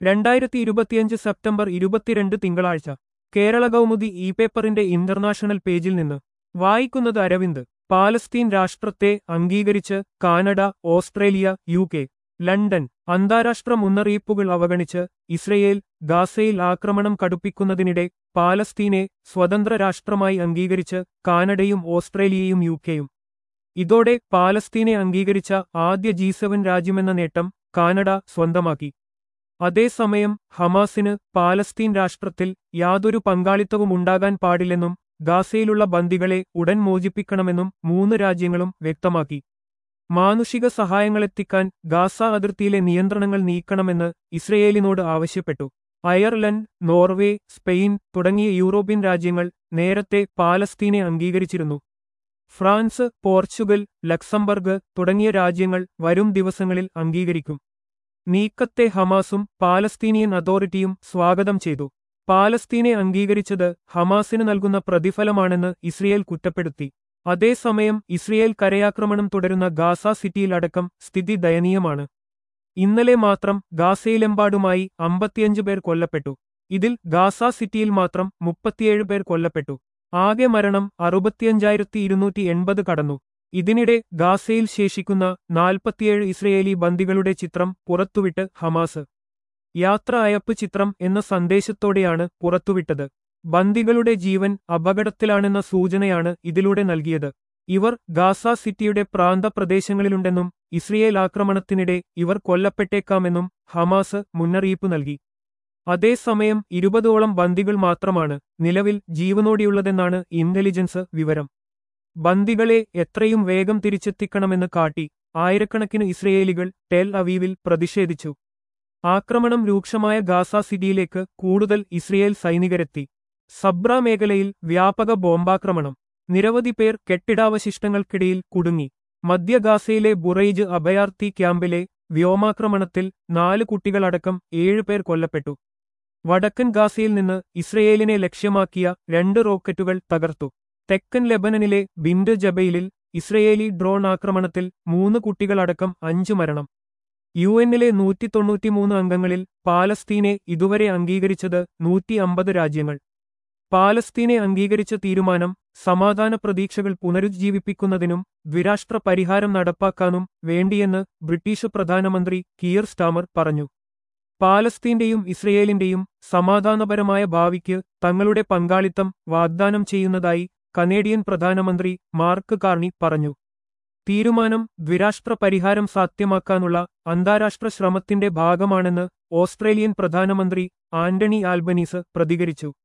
രണ്ടായിരത്തി ഇരുപത്തിയഞ്ച് സെപ്റ്റംബർ ഇരുപത്തിരണ്ട് തിങ്കളാഴ്ച കേരള കൗമുദി ഇ പേപ്പറിന്റെ ഇന്റർനാഷണൽ പേജിൽ നിന്ന് വായിക്കുന്നത് അരവിന്ദ് പാലസ്തീൻ രാഷ്ട്രത്തെ അംഗീകരിച്ച് Canada Australia U K London അന്താരാഷ്ട്ര മുന്നറിയിപ്പുകൾ അവഗണിച്ച് ഇസ്രയേൽ ഗാസയിൽ ആക്രമണം കടുപ്പിക്കുന്നതിനിടെ പാലസ്തീനെ സ്വതന്ത്ര രാഷ്ട്രമായി അംഗീകരിച്ച് കാനഡയും ഓസ്ട്രേലിയയും യു കെയും ഇതോടെ പാലസ്തീനെ അംഗീകരിച്ച ആദ്യ ജി സെവൻ രാജ്യമെന്ന നേട്ടം കാനഡ സ്വന്തമാക്കി അതേസമയം ഹമാസിന് പാലസ്തീൻ രാഷ്ട്രത്തിൽ യാതൊരു പങ്കാളിത്തവും ഉണ്ടാകാൻ പാടില്ലെന്നും ഗാസയിലുള്ള ബന്ദികളെ ഉടൻ മോചിപ്പിക്കണമെന്നും മൂന്ന് രാജ്യങ്ങളും വ്യക്തമാക്കി മാനുഷിക സഹായങ്ങളെത്തിക്കാൻ ഗാസ അതിർത്തിയിലെ നിയന്ത്രണങ്ങൾ നീക്കണമെന്ന് ഇസ്രയേലിനോട് ആവശ്യപ്പെട്ടു അയർലൻഡ് നോർവേ സ്പെയിൻ തുടങ്ങിയ യൂറോപ്യൻ രാജ്യങ്ങൾ നേരത്തെ പാലസ്തീനെ അംഗീകരിച്ചിരുന്നു ഫ്രാൻസ് പോർച്ചുഗൽ ലക്സംബർഗ് തുടങ്ങിയ രാജ്യങ്ങൾ വരും ദിവസങ്ങളിൽ അംഗീകരിക്കും നീക്കത്തെ ഹമാസും പാലസ്തീനിയൻ അതോറിറ്റിയും സ്വാഗതം ചെയ്തു പാലസ്തീനെ അംഗീകരിച്ചത് ഹമാസിന് നൽകുന്ന പ്രതിഫലമാണെന്ന് ഇസ്രയേൽ കുറ്റപ്പെടുത്തി അതേസമയം ഇസ്രയേൽ കരയാക്രമണം തുടരുന്ന ഗാസ സിറ്റിയിലടക്കം സ്ഥിതി ദയനീയമാണ് ഇന്നലെ മാത്രം ഗാസയിലെമ്പാടുമായി അമ്പത്തിയഞ്ച് പേർ കൊല്ലപ്പെട്ടു ഇതിൽ ഗാസ സിറ്റിയിൽ മാത്രം മുപ്പത്തിയേഴ് പേർ കൊല്ലപ്പെട്ടു ആകെ മരണം അറുപത്തിയഞ്ചായിരത്തി ഇരുന്നൂറ്റി എൺപത് കടന്നു ഇതിനിടെ ഗാസയിൽ ശേഷിക്കുന്ന നാൽപ്പത്തിയേഴ് ഇസ്രയേലി ബന്ദികളുടെ ചിത്രം പുറത്തുവിട്ട് ഹമാസ് യാത്ര അയപ്പ് ചിത്രം എന്ന സന്ദേശത്തോടെയാണ് പുറത്തുവിട്ടത് ബന്ദികളുടെ ജീവൻ അപകടത്തിലാണെന്ന സൂചനയാണ് ഇതിലൂടെ നൽകിയത് ഇവർ ഗാസ സിറ്റിയുടെ പ്രാന്തപ്രദേശങ്ങളിലുണ്ടെന്നും ഇസ്രയേൽ ആക്രമണത്തിനിടെ ഇവർ കൊല്ലപ്പെട്ടേക്കാമെന്നും ഹമാസ് മുന്നറിയിപ്പ് നൽകി അതേസമയം ഇരുപതോളം ബന്ദികൾ മാത്രമാണ് നിലവിൽ ജീവനോടെയുള്ളതെന്നാണ് ഇന്റലിജൻസ് വിവരം ബന്ദികളെ എത്രയും വേഗം തിരിച്ചെത്തിക്കണമെന്ന് കാട്ടി ആയിരക്കണക്കിന് ഇസ്രയേലികൾ ടെൽ അവീവിൽ പ്രതിഷേധിച്ചു ആക്രമണം രൂക്ഷമായ ഗാസ സിറ്റിയിലേക്ക് കൂടുതൽ ഇസ്രയേൽ സൈനികരെത്തി സബ്ര മേഖലയിൽ വ്യാപക ബോംബാക്രമണം നിരവധി പേർ കെട്ടിടാവശിഷ്ടങ്ങൾക്കിടയിൽ കുടുങ്ങി മധ്യ ഗാസയിലെ ബുറൈജ് അഭയാർത്ഥി ക്യാമ്പിലെ വ്യോമാക്രമണത്തിൽ നാല് കുട്ടികളടക്കം ഏഴുപേർ കൊല്ലപ്പെട്ടു വടക്കൻ ഗാസയിൽ നിന്ന് ഇസ്രയേലിനെ ലക്ഷ്യമാക്കിയ രണ്ട് റോക്കറ്റുകൾ തകർത്തു തെക്കൻ ലെബനനിലെ ബിൻഡ് ജബയിലിൽ ഇസ്രയേലി ഡ്രോൺ ആക്രമണത്തിൽ മൂന്ന് കുട്ടികളടക്കം അഞ്ചു മരണം യു എന്നിലെ നൂറ്റി തൊണ്ണൂറ്റിമൂന്ന് അംഗങ്ങളിൽ പാലസ്തീനെ ഇതുവരെ അംഗീകരിച്ചത് നൂറ്റി അമ്പത് രാജ്യങ്ങൾ പാലസ്തീനെ അംഗീകരിച്ച തീരുമാനം സമാധാന പ്രതീക്ഷകൾ പുനരുജ്ജീവിപ്പിക്കുന്നതിനും ദ്വിരാഷ്ട്ര പരിഹാരം നടപ്പാക്കാനും വേണ്ടിയെന്ന് ബ്രിട്ടീഷ് പ്രധാനമന്ത്രി കിയർ സ്റ്റാമർ പറഞ്ഞു പാലസ്തീന്റെയും ഇസ്രയേലിന്റെയും സമാധാനപരമായ ഭാവിക്ക് തങ്ങളുടെ പങ്കാളിത്തം വാഗ്ദാനം ചെയ്യുന്നതായി കനേഡിയൻ പ്രധാനമന്ത്രി മാർക്ക് കാർണി പറഞ്ഞു തീരുമാനം ദ്വിരാഷ്ട്ര പരിഹാരം സാധ്യമാക്കാനുള്ള അന്താരാഷ്ട്ര ശ്രമത്തിന്റെ ഭാഗമാണെന്ന് ഓസ്ട്രേലിയൻ പ്രധാനമന്ത്രി ആന്റണി ആൽബനീസ് പ്രതികരിച്ചു